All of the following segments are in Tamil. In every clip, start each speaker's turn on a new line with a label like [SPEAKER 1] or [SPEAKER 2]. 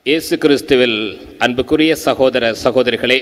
[SPEAKER 1] இயேசு கிறிஸ்துவில் அன்புக்குரிய சகோதர சகோதரிகளே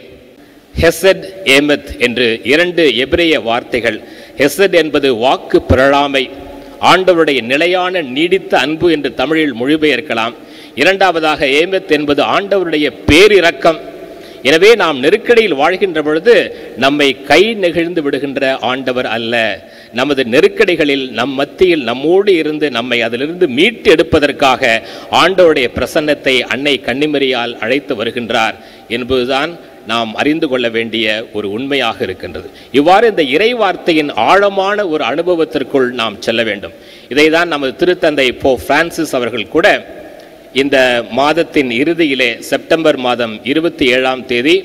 [SPEAKER 1] ஹெசட் ஏமத் என்று இரண்டு எபிரேய வார்த்தைகள் ஹெசட் என்பது வாக்கு பிறழாமை ஆண்டவருடைய நிலையான நீடித்த அன்பு என்று தமிழில் மொழிபெயர்க்கலாம் இரண்டாவதாக ஏமத் என்பது ஆண்டவருடைய பேரிரக்கம் எனவே நாம் நெருக்கடியில் வாழ்கின்ற பொழுது நம்மை கை நெகிழ்ந்து விடுகின்ற ஆண்டவர் அல்ல நமது நெருக்கடிகளில் நம் மத்தியில் நம்மோடு இருந்து நம்மை அதிலிருந்து மீட்டு எடுப்பதற்காக ஆண்டவருடைய பிரசன்னத்தை அன்னை கன்னிமரியால் அழைத்து வருகின்றார் என்பதுதான் நாம் அறிந்து கொள்ள வேண்டிய ஒரு உண்மையாக இருக்கின்றது இவ்வாறு இந்த இறை வார்த்தையின் ஆழமான ஒரு அனுபவத்திற்குள் நாம் செல்ல வேண்டும் இதைதான் நமது திருத்தந்தை போ பிரான்சிஸ் அவர்கள் கூட இந்த மாதத்தின் இறுதியிலே செப்டம்பர் மாதம் இருபத்தி ஏழாம் தேதி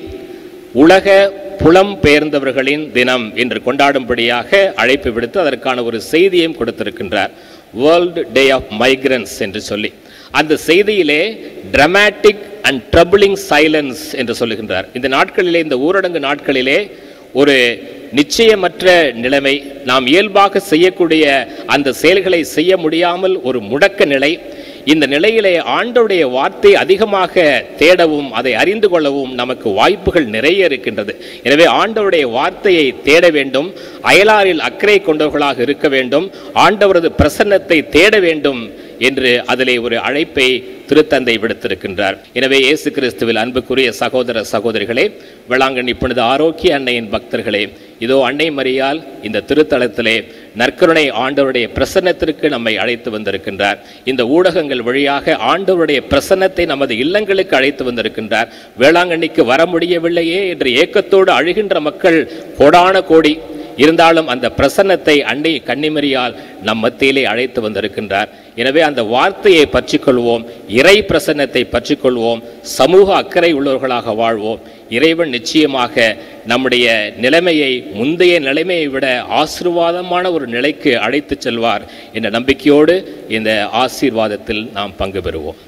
[SPEAKER 1] உலக புலம் பெயர்ந்தவர்களின் தினம் என்று கொண்டாடும்படியாக அழைப்பு விடுத்து அதற்கான ஒரு செய்தியையும் கொடுத்திருக்கின்றார் வேர்ல்டு டே ஆஃப் மைக்ரன்ஸ் என்று சொல்லி அந்த செய்தியிலே dramatic அண்ட் ட்ரபிளிங் சைலன்ஸ் என்று சொல்லுகின்றார் இந்த நாட்களிலே இந்த ஊரடங்கு நாட்களிலே ஒரு நிச்சயமற்ற நிலைமை நாம் இயல்பாக செய்யக்கூடிய அந்த செயல்களை செய்ய முடியாமல் ஒரு முடக்க நிலை இந்த நிலையிலே ஆண்டவருடைய வார்த்தை அதிகமாக தேடவும் அதை அறிந்து கொள்ளவும் நமக்கு வாய்ப்புகள் நிறைய இருக்கின்றது எனவே ஆண்டவருடைய வார்த்தையை தேட வேண்டும் அயலாரில் அக்கறை கொண்டவர்களாக இருக்க வேண்டும் ஆண்டவரது பிரசன்னத்தை தேட வேண்டும் என்று அதிலே ஒரு அழைப்பை திருத்தந்தை விடுத்திருக்கின்றார் எனவே இயேசு கிறிஸ்துவில் அன்புக்குரிய சகோதர சகோதரிகளே வேளாங்கண்ணி புனித ஆரோக்கிய அன்னையின் பக்தர்களே இதோ அன்னை மரியால் இந்த திருத்தலத்திலே நற்கருணை ஆண்டவருடைய பிரசன்னத்திற்கு நம்மை அழைத்து வந்திருக்கின்றார் இந்த ஊடகங்கள் வழியாக ஆண்டவருடைய பிரசன்னத்தை நமது இல்லங்களுக்கு அழைத்து வந்திருக்கின்றார் வேளாங்கண்ணிக்கு வர முடியவில்லையே என்று ஏக்கத்தோடு அழுகின்ற மக்கள் கோடான கோடி இருந்தாலும் அந்த பிரசன்னத்தை அன்னை கன்னிமரியால் நம் மத்தியிலே அழைத்து வந்திருக்கின்றார் எனவே அந்த வார்த்தையை பற்றிக்கொள்வோம் இறை பிரசன்னத்தை பற்றிக்கொள்வோம் சமூக அக்கறை உள்ளவர்களாக வாழ்வோம் இறைவன் நிச்சயமாக நம்முடைய நிலைமையை முந்தைய நிலைமையை விட ஆசீர்வாதமான ஒரு நிலைக்கு அழைத்து செல்வார் என்ற நம்பிக்கையோடு இந்த ஆசீர்வாதத்தில் நாம் பங்கு பெறுவோம்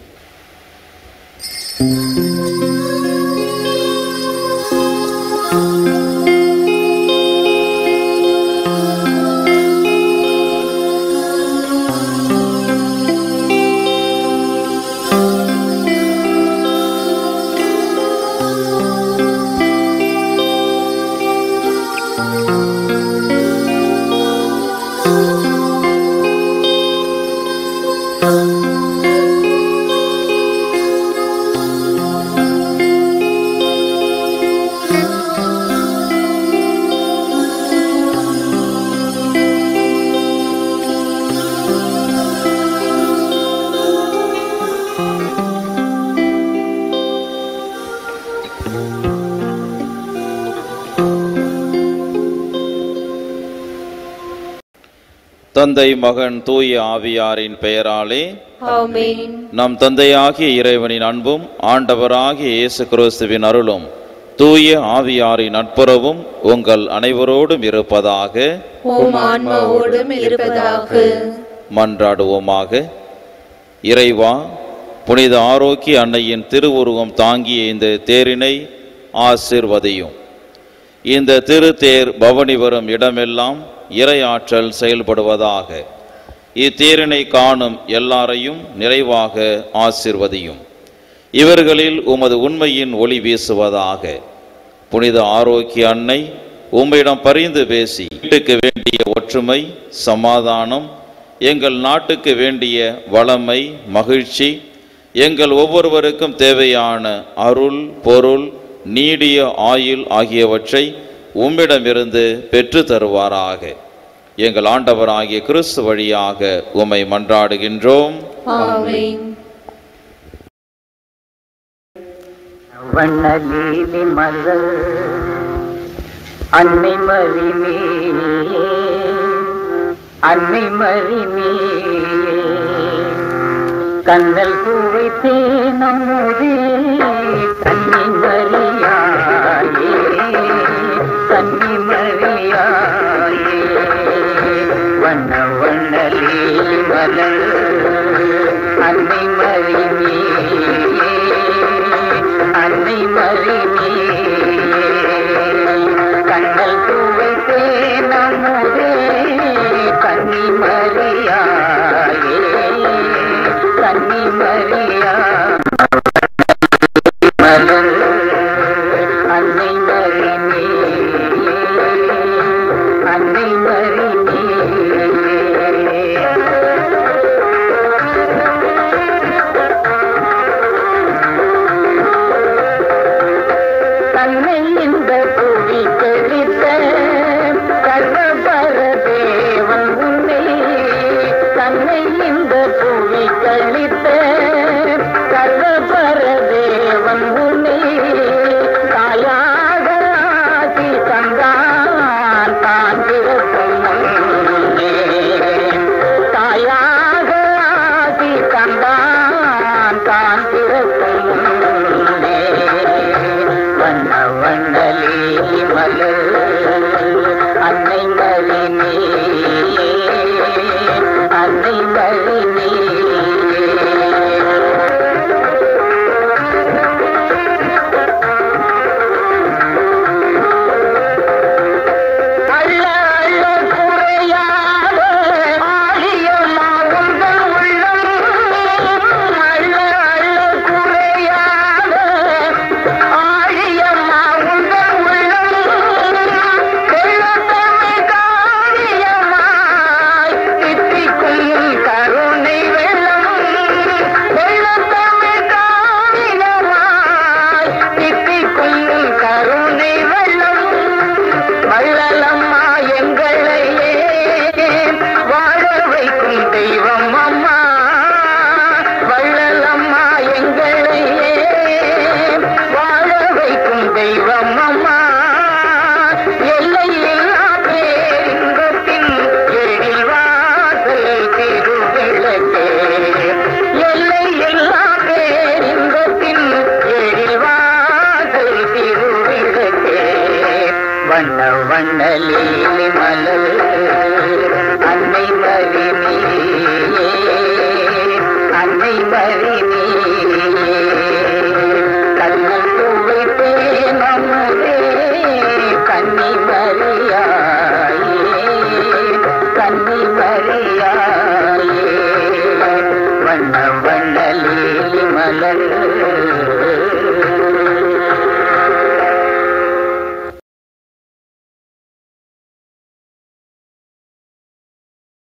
[SPEAKER 2] தந்தை மகன் தூய ஆவியாரின் பெயராலே
[SPEAKER 3] ஆமென்
[SPEAKER 2] நம் தந்தையாகிய இறைவனின் அன்பும் ஆண்டவராகிய இயேசு கிறிஸ்துவின் அருளும் தூய ஆவியாரின் நட்புறவும் உங்கள் அனைவரோடும் இருப்பதாக
[SPEAKER 3] உம் ஆன்மாவோடும் இருப்பதாக
[SPEAKER 2] மன்றாடுவோமாக இறைவா புனித ஆரோக்கிய அன்னையின் திருவுருவம் தாங்கிய இந்த தேரினை ஆசிர்வதியும் இந்த திருத்தேர் பவனி வரும் இடமெல்லாம் இறையாற்றல் செயல்படுவதாக இத்தேரினை காணும் எல்லாரையும் நிறைவாக ஆசிர்வதியும் இவர்களில் உமது உண்மையின் ஒளி வீசுவதாக புனித ஆரோக்கிய அன்னை உம்மிடம் பரிந்து பேசி வீட்டுக்கு வேண்டிய ஒற்றுமை சமாதானம் எங்கள் நாட்டுக்கு வேண்டிய வளமை மகிழ்ச்சி எங்கள் ஒவ்வொருவருக்கும் தேவையான அருள் பொருள் நீடிய ஆயுள் ஆகியவற்றை உம்மிடமிருந்து பெற்று தருவாராக எங்கள் ஆண்டவராகிய கிறிஸ்து வழியாக உம்மை மன்றாடுகின்றோம்
[SPEAKER 3] ஆமென்
[SPEAKER 4] வண்ணலீலி மலர் அன்னை மறிமே அன்னை மறிமே கண்ணல் பூவை தேனமுதே கன்னி மரியாயே கன்னி மரியாயே வண்ண வண்ணலீலி மலர் அன்னை மறிமே அன்னை மறிமே கண்ணல் பூவை தேனமுதே கன்னி மரியாயே கன்னி மரியா நான் பிறக்கும் முன்னே தாயாக ஆசி தந்தான் தான் பிறக்கும் முன்னே வண்ண வண்ணலி மலர் அன்னை மறினே அன்னை மறினே அள்ள அள்ள குறையாத ஆழியம்மா உங்கள் உள்ளம் அள்ள அள்ள குறையாத ஆழியம்மா உங்கள் உள்ளம் வெள்ளத்தமிழ் காரியமாய் தித்திக்கும் கருணை வெள்ளம் வெள்ளத்தமிழ் காரியமாய் தித்திக்கும் கருணை வெள்ளம் வள்ளலம்மா எங்களையே வாழ வைக்கும் தெய்வம் அம்மா வள்ளலம்மா எங்களையே வாழ வைக்கும் தெய்வம் அம்மா எல்லையில்லா பேரின்பத்தின் எழில் வாசல் திருவிளக்கே எல்லையில்லா பேரின்பத்தின் எழில் வாசல் திருவிளக்கே வண்ண வண்ண லீலி மலர் அன்னை மறினே அன்னை மறி